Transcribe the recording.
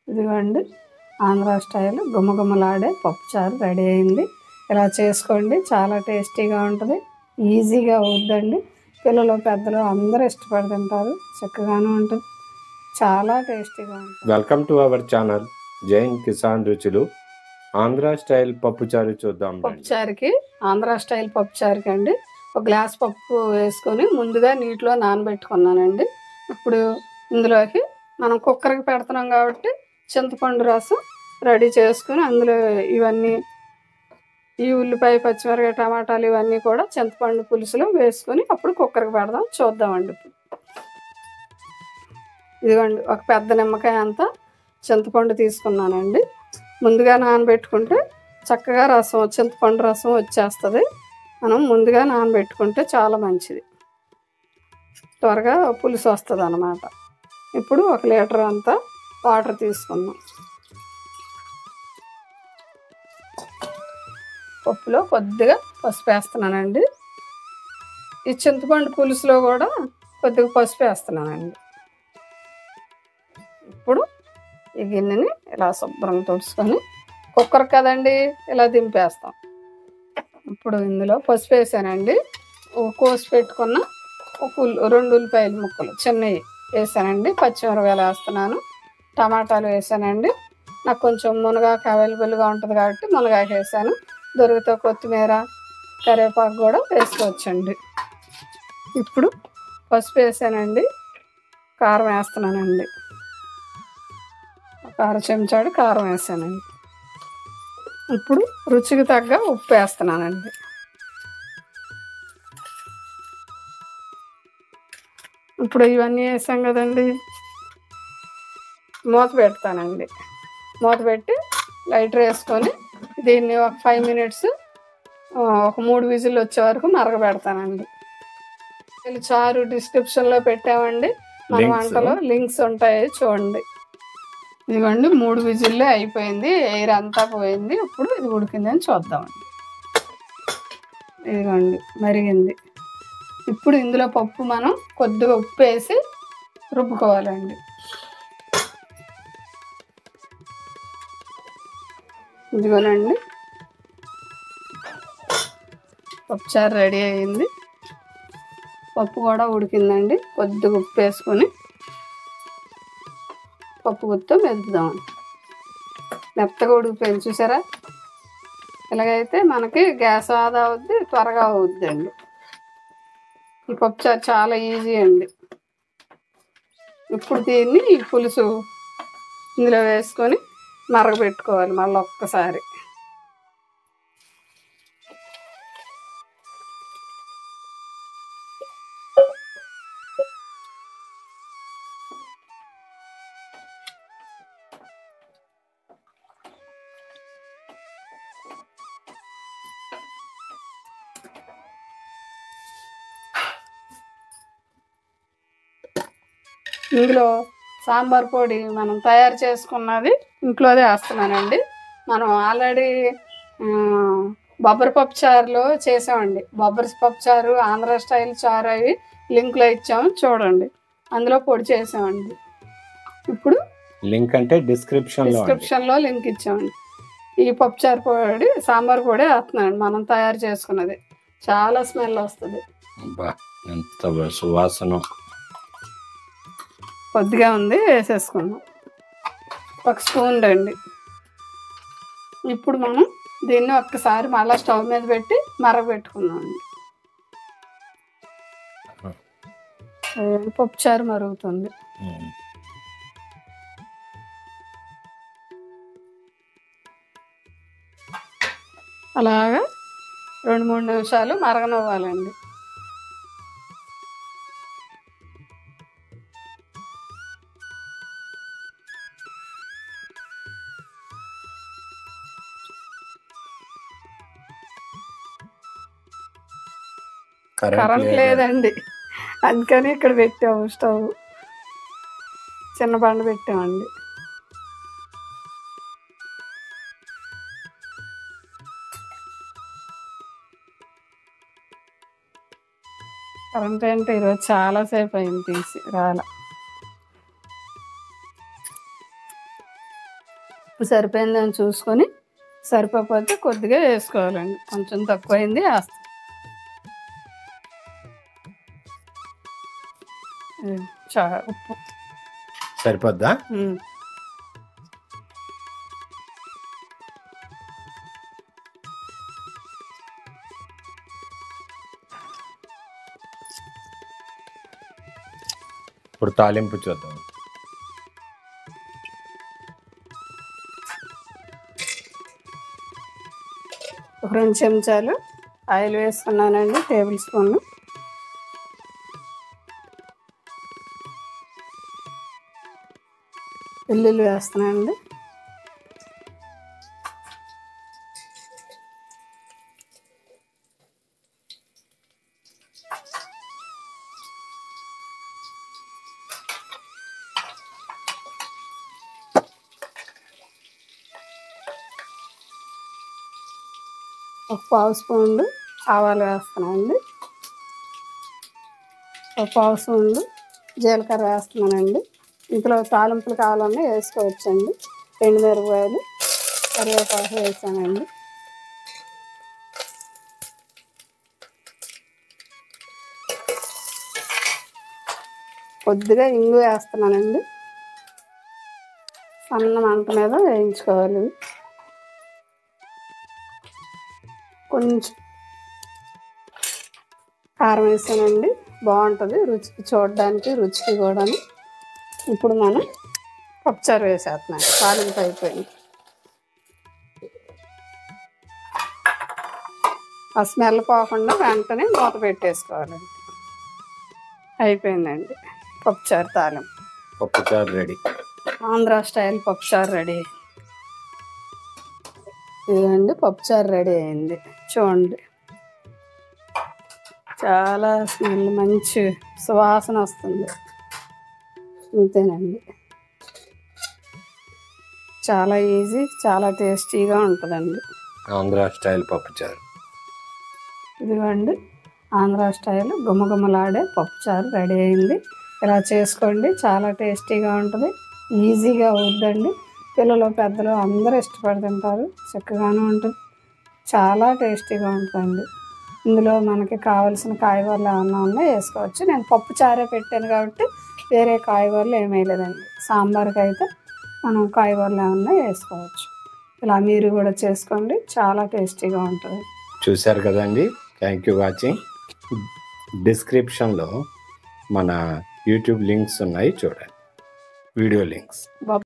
ఇదిగోండి ఆంధ్ర స్టైల్ గుమ్మగుమ్మలాడే పప్పుచారు రెడీ అయింది ఇలా చేసుకోండి చాలా టేస్టీగా ఉంటుంది ఈజీగా అవుద్దండి పిల్లలు పెద్దలు అందరూ ఇష్టపడి తింటారు చక్కగానే ఉంటుంది చాలా టేస్టీగా ఉంటుంది welcome to our channel Jain Kisan రుచులు ఆంధ్ర స్టైల్ పప్పుచారు చూద్దాం రండి. పప్పుచారుకి ఆంధ్ర స్టైల్ పప్పుచారుకి అండి ఒక గ్లాస్ పప్పు వేసుకొని ముందుగా నీటిలో నానబెట్టుకున్నానండి ఇప్పుడు ఇందులోకి మనం కుక్కర్కి పెడుతున్నాం కాబట్టి చింతపండు రసం రెడీ చేసుకుని అందులో ఇవన్నీ ఈ ఉల్లిపాయ పచ్చిమిరకాయ టమాటాలు ఇవన్నీ కూడా చింతపండు పులుసులో వేసుకొని అప్పుడు కుక్కర్కి పెడదాం చూద్దామండి ఇప్పుడు ఇదిగోండి ఒక పెద్ద నిమ్మకాయ అంతా చింతపండు తీసుకున్నానండి ముందుగా నానబెట్టుకుంటే చక్కగా రసం చింతపండు రసం వచ్చేస్తుంది మనం ముందుగా నానబెట్టుకుంటే చాలా మంచిది త్వరగా పులుసు వస్తుంది అన్నమాట ఇప్పుడు ఒక లీటర్ అంతా వాటర్ తీసుకుందాం పప్పులో కొద్దిగా పసుపు వేస్తున్నానండి ఈ చింతపండు పులుసులో కూడా కొద్దిగా పసుపు వేస్తున్నానండి ఇప్పుడు ఈ గిన్నెని ఇలా శుభ్రంగా తుడుచుకొని కుక్కర్ కదండి ఇలా దింపేస్తాం ఇప్పుడు ఇందులో పసుపు వేసానండి ఓ కోసి పెట్టుకున్న ఒక ఉల్లి రెండు ఉల్లిపాయల ముక్కలు చిన్నవి వేసానండి పచ్చిమిరపకాయలు వేస్తున్నాను టమాటాలు వేసానండి నాకు కొంచెం మునగాకు అవైలబుల్గా ఉంటుంది కాబట్టి మునగాకు వేసాను దొరికితే కొత్తిమీర కరివేపాకు కూడా వేసుకోవచ్చండి ఇప్పుడు పసుపు వేసానండి కారం వేస్తున్నానండి ఒక అర చెంచాడు కారం వేసానండి ఇప్పుడు రుచికి తగ్గ ఉప్పు వేస్తున్నానండి ఇప్పుడు ఇవన్నీ వేసాం కదండి మూత పెడతానండి మూత పెట్టి లైటర్ వేసుకొని దీన్ని ఒక ఫైవ్ మినిట్స్ ఒక మూడు విజిల్ వచ్చే వరకు మరగబెడతానండి వీళ్ళు చారు డిస్క్రిప్షన్లో పెట్టామండి మన Links. వంటలో లింక్స్ ఉంటాయి చూడండి ఇదిగోండి మూడు విజిల్లే అయిపోయింది ఎయిర్ అంతా పోయింది ఇప్పుడు ఇది ఉడికిందని చూద్దామండి ఇదిగోండి మరిగింది ఇప్పుడు ఇందులో పప్పు మనం కొద్దిగా ఉప్పు వేసి రుబ్బుకోవాలండి ఇదిగోనండి పప్పుచారు రెడీ అయింది పప్పు కూడా ఉడికిందండి కొద్దిగా ఉప్పు వేసుకొని పప్పు గుత్తో మెదుపుదాం మెత్తగా ఉడికిపోయింది చూసారా ఇలాగైతే మనకి గ్యాస్ ఆదా అవుద్ది త్వరగా అవుద్ది అండి ఈ పప్పుచారు చాలా ఈజీ అండి ఇప్పుడు దీన్ని ఈ పులుసు ఇందులో వేసుకొని మరగబెట్టుకోవాలి మళ్ళీ ఒక్కసారి ఇందులో సాంబార్ పొడి మనం తయారు చేసుకున్నది ఇంట్లోదే వేస్తున్నానండి మనం ఆల్రెడీ బొబ్బరి పప్పు చారులో చేసామండి బొబ్బరి పప్పు చారు ఆంధ్ర స్టైల్ చారు అవి లింక్లో ఇచ్చాము చూడండి అందులో పొడి చేసామండి ఇప్పుడు లింక్ అంటే డిస్క్రిప్షన్ లో అండి. డిస్క్రిప్షన్లో లింక్ ఇచ్చామండి ఈ పప్పుచారు పొడి సాంబార్ పొడి వేస్తున్నానండి మనం తయారు చేసుకున్నది చాలా స్మెల్ వస్తుంది అబ్బా, ఎంత సువాసన కొద్దిగా ఉంది వేసేసుకుందాం ఒక స్పూన్ రండి ఇప్పుడు మనం దీన్ని ఒక్కసారి మళ్ళీ స్టవ్ మీద పెట్టి మరగబెట్టుకుందాం అండి పప్పుచారు మరుగుతుంది ఉమ్. అలాగా రెండు మూడు నిమిషాలు మరగనివ్వాలండి కరెంట్ కరెంట్ లేదా? లేదండి అందుకని ఇక్కడ పెట్టాము స్టవ్ చిన్న బండ పెట్టామండి కరెంట్ అంటే ఈరోజు చాలాసేపు అయింది తీసి రాల ఉప్పు సరిపోయిందని చూసుకొని సరిపోతే కొద్దిగా వేసుకోవాలండి కొంచెం తక్కువైంది వేస్తాం ఉమ్, చా ఉప్పు సరిపోద్దా ఉమ్. ఇప్పుడు తాలింపు చూద్దాం ఒక రెండు చెంచాలు ఆయిల్ వేసుకున్నానండి టేబుల్ స్పూన్ వెల్లుల్లి వేస్తున్నానండి ఒక పావు స్పూన్లు ఆవాలు వేస్తున్నానండి ఒక పావు స్పూన్లు జీలకర్ర వేస్తున్నానండి ఇందులో తాలింపులు కావాలన్నా వేసుకోవచ్చండి ఎండు మిరపకాయలు కరివేపాకు వేసానండి కొద్దిగా ఇంగు వేస్తున్నానండి సన్న మంట మీద వేయించుకోవాలి ఇవి. కొంచెం కారం వేసానండి బాగుంటుంది రుచికి చూడడానికి రుచికి కూడా ఇప్పుడు మనం పప్పుచారు వేసేస్తున్నాం తాలింపు అయిపోయింది ఆ స్మెల్ పోకుండా వెంటనే మూత పెట్టేసుకోవాలండి అయిపోయిందండి పప్పుచారు తాలింపు పప్పుచారు రెడీ ఆంధ్ర స్టైల్ పప్పుచారు రెడీ అయింది ఇదిగోండి పప్పుచారు రెడీ అయింది చూడండి చాలా స్మెల్ మంచి సువాసన వస్తుంది అంతేనండి చాలా ఈజీ చాలా టేస్టీగా ఉంటుందండి ఆంధ్ర స్టైల్ పప్పుచారు ఇదిగోండి ఆంధ్ర స్టైల్ గుమగుమలాడే పప్పుచారు రెడీ అయింది ఇలా చేసుకోండి చాలా టేస్టీగా ఉంటుంది ఈజీగా అవుద్దండి పిల్లలు పెద్దలు అందరూ ఇష్టపడి తింటారు చక్కగానే ఉంటుంది చాలా టేస్టీగా ఉంటుందండి ఇందులో మనకి కావలసిన కాయగూరలు ఏమన్నా ఉన్నా వేసుకోవచ్చు నేను పప్పు చారే పెట్టాను కాబట్టి వేరే కాయగూరలు ఏమీ వేయలేదండి సాంబార్కి అయితే మనం కాయగూరలు ఏమన్నా వేసుకోవచ్చు ఇలా మీరు కూడా చేసుకోండి చాలా టేస్టీగా ఉంటుంది చూశారు కదండి థ్యాంక్ యూ వాచింగ్ డిస్క్రిప్షన్లో మన యూట్యూబ్ లింక్స్ ఉన్నాయి చూడండి వీడియో లింక్స్